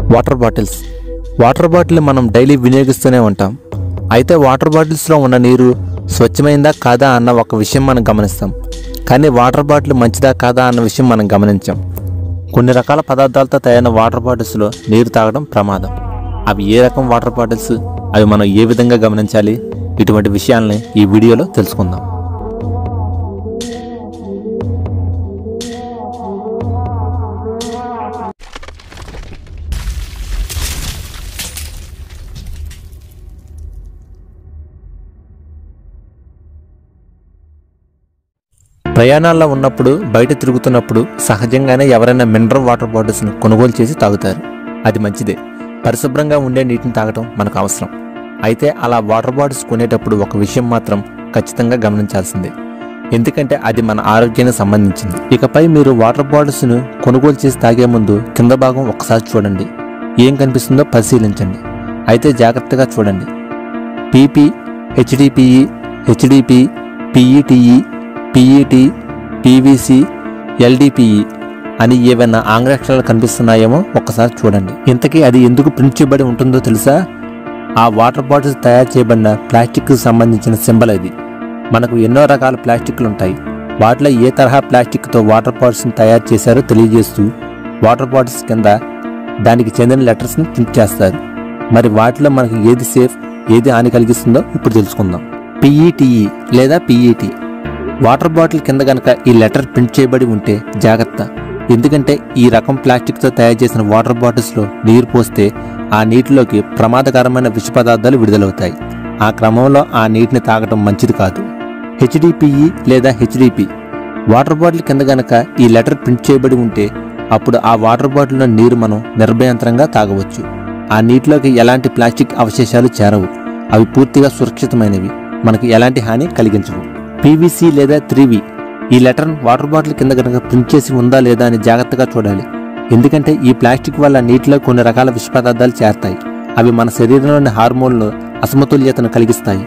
water bottles water bottle మనం daily వినియోగిస్తూనే ఉంటాం అయితే వాటర్ బాటిల్స్లో ఉన్న నీరు స్వచ్ఛమైందా కాదా అన్న ఒక విషయం మనం గమనిస్తాం కానీ వాటర్ బాటిల్ మంచిదా కాదా అన్న విషయం మనం గమనించాం కొన్ని రకాల పదార్థాలతో తయారైన వాటర్ బాటిల్స్లో నీరు తాగడం ప్రమాదం అవి ఏ రకం వాటర్ బాటిల్స్ అవి మనం ఏ విధంగా గమనించాలి ఇటువంటి విషయాల్ని ఈ వీడియోలో తెలుసుకుందాం ప్రయాణాల్లో ఉన్నప్పుడు బయట తిరుగుతున్నప్పుడు సహజంగానే ఎవరైనా మినరల్ వాటర్ బాటిల్స్ను కొనుగోలు చేసి తాగుతారు అది మంచిదే పరిశుభ్రంగా ఉండే నీటిని తాగటం మనకు అవసరం అయితే అలా వాటర్ బాటిల్స్ కొనేటప్పుడు ఒక విషయం మాత్రం ఖచ్చితంగా గమనించాల్సిందే ఎందుకంటే అది మన ఆరోగ్యానికి సంబంధించింది ఇకపై మీరు వాటర్ బాటిల్స్ను కొనుగోలు చేసి తాగే ముందు కింద భాగం ఒకసారి చూడండి ఏం కనిపిస్తుందో పరిశీలించండి అయితే జాగ్రత్తగా చూడండి PP HDPE HDP PETE PET PVC LDPE అని ఏవైనా ఆంగ్లాక్షరాలు కనిపిస్తున్నాయేమో ఒక్కసారి చూడండి ఇంతకీ అది ఎందుకు ప్రింట్ చేయబడి ఉంటుందో తెలుసా ఆ వాటర్ బాటిల్స్ తయారు చేయబడిన ప్లాస్టిక్కి సంబంధించిన సింబల్ అది మనకు ఎన్నో రకాల ప్లాస్టిక్లు ఉంటాయి వాటిలో ఏ తరహా ప్లాస్టిక్తో వాటర్ బాటిల్స్ని తయారు చేశారో తెలియజేస్తూ వాటర్ బాటిల్స్ కింద దానికి చెందిన లెటర్స్ని ప్రింట్ చేస్తారు మరి వాటిలో మనకు ఏది సేఫ్ ఏది హాని కలిగిస్తుందో ఇప్పుడు తెలుసుకుందాం పిఈటిఈ లేదా పిఈటి వాటర్ బాటిల్ కింద గనక ఈ లెటర్ ప్రింట్ చేయబడి ఉంటే జాగ్రత్త ఎందుకంటే ఈ రకం ప్లాస్టిక్తో తయారు చేసిన వాటర్ బాటిల్స్లో నీరు పోస్తే ఆ నీటిలోకి ప్రమాదకరమైన విష పదార్థాలు విడుదలవుతాయి ఆ క్రమంలో ఆ నీటిని తాగటం మంచిది కాదు హెచ్డిపిఈ లేదా హెచ్డిపి వాటర్ బాటిల్ కింద గనక ఈ లెటర్ ప్రింట్ చేయబడి ఉంటే అప్పుడు ఆ వాటర్ బాటిల్లో నీరు మనం నిర్భయంతరంగా తాగవచ్చు ఆ నీటిలోకి ఎలాంటి ప్లాస్టిక్ అవశేషాలు చేరవు అవి పూర్తిగా సురక్షితమైనవి మనకు ఎలాంటి హాని కలిగించవు పీవీసీ లేదా త్రీవీ ఈ లెటర్ వాటర్ బాటిల్ కింద కనుక ప్రింట్ చేసి ఉందా లేదా అని జాగ్రత్తగా చూడాలి ఎందుకంటే ఈ ప్లాస్టిక్ వల్ల నీటిలో కొన్ని రకాల విష పదార్థాలు చేరతాయి అవి మన శరీరంలోని హార్మోన్లు అసమతుల్యతను కలిగిస్తాయి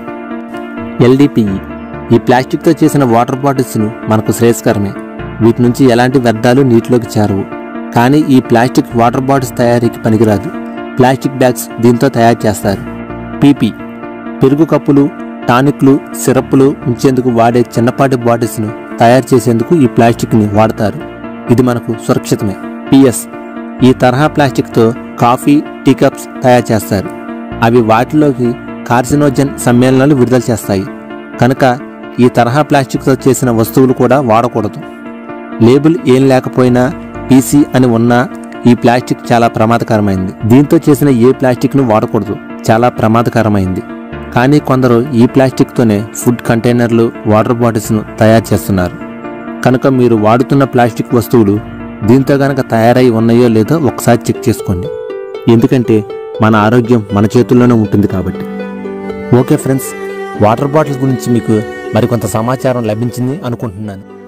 ఎల్డిపిఈ ఈ ప్లాస్టిక్తో చేసిన వాటర్ బాటిల్స్ను మనకు శ్రేయస్కరమే వీటి నుంచి ఎలాంటి వ్యర్థాలు నీటిలోకి చేరవు కానీ ఈ ప్లాస్టిక్ వాటర్ బాటిల్స్ తయారీకి పనికిరాదు ప్లాస్టిక్ బ్యాగ్స్ దీంతో తయారు చేస్తారు పీపీ పెరుగు కప్పులు టానిక్లు సిరప్లు ఉంచేందుకు వాడే చిన్నపాటి బాటిల్స్ను తయారు చేసేందుకు ఈ ప్లాస్టిక్ని వాడతారు ఇది మనకు సురక్షితమే పిఎస్ ఈ తరహా ప్లాస్టిక్తో కాఫీ టీ కప్స్ తయారు చేస్తారు అవి వాటిలోకి కార్సినోజన్ సమ్మేళనాలు విడుదల చేస్తాయి కనుక ఈ తరహా ప్లాస్టిక్తో చేసిన వస్తువులు కూడా వాడకూడదు లేబుల్ ఏం లేకపోయినా పీసీ అని ఉన్నా ఈ ప్లాస్టిక్ చాలా ప్రమాదకరమైంది దీంతో చేసిన ఏ ప్లాస్టిక్ను వాడకూడదు చాలా ప్రమాదకరమైంది కానీ కొందరు ఈ ప్లాస్టిక్తోనే ఫుడ్ కంటైనర్లు వాటర్ బాటిల్స్ను తయారు చేస్తున్నారు కనుక మీరు వాడుతున్న ప్లాస్టిక్ వస్తువులు దీంతో గనక తయారై ఉన్నాయో లేదో ఒకసారి చెక్ చేసుకోండి ఎందుకంటే మన ఆరోగ్యం మన చేతుల్లోనే ఉంటుంది కాబట్టి ఓకే ఫ్రెండ్స్ వాటర్ బాటిల్ గురించి మీకు మరికొంత సమాచారం లభించింది అనుకుంటున్నాను